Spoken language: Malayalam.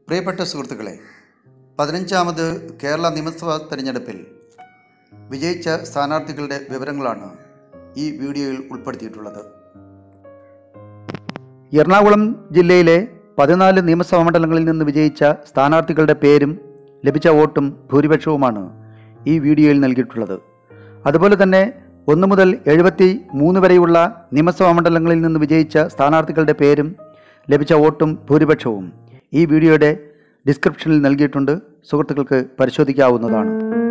പ്രിയപ്പെട്ട സുഹൃത്തുക്കളെ പതിനഞ്ചാമത് കേരള നിയമസഭാ തെരഞ്ഞെടുപ്പിൽ വിജയിച്ച സ്ഥാനാർത്ഥികളുടെ വിവരങ്ങളാണ് ഈ വീഡിയോയിൽ ഉൾപ്പെടുത്തിയിട്ടുള്ളത് എറണാകുളം ജില്ലയിലെ പതിനാല് നിയമസഭാ മണ്ഡലങ്ങളിൽ നിന്ന് വിജയിച്ച സ്ഥാനാർത്ഥികളുടെ പേരും ലഭിച്ച വോട്ടും ഭൂരിപക്ഷവുമാണ് ഈ വീഡിയോയിൽ നൽകിയിട്ടുള്ളത് അതുപോലെ തന്നെ ഒന്ന് മുതൽ എഴുപത്തി മൂന്ന് വരെയുള്ള നിയമസഭാ മണ്ഡലങ്ങളിൽ നിന്ന് വിജയിച്ച സ്ഥാനാർത്ഥികളുടെ പേരും ലഭിച്ച വോട്ടും ഭൂരിപക്ഷവും ഈ വീഡിയോയുടെ ഡിസ്ക്രിപ്ഷനിൽ നൽകിയിട്ടുണ്ട് സുഹൃത്തുക്കൾക്ക് പരിശോധിക്കാവുന്നതാണ്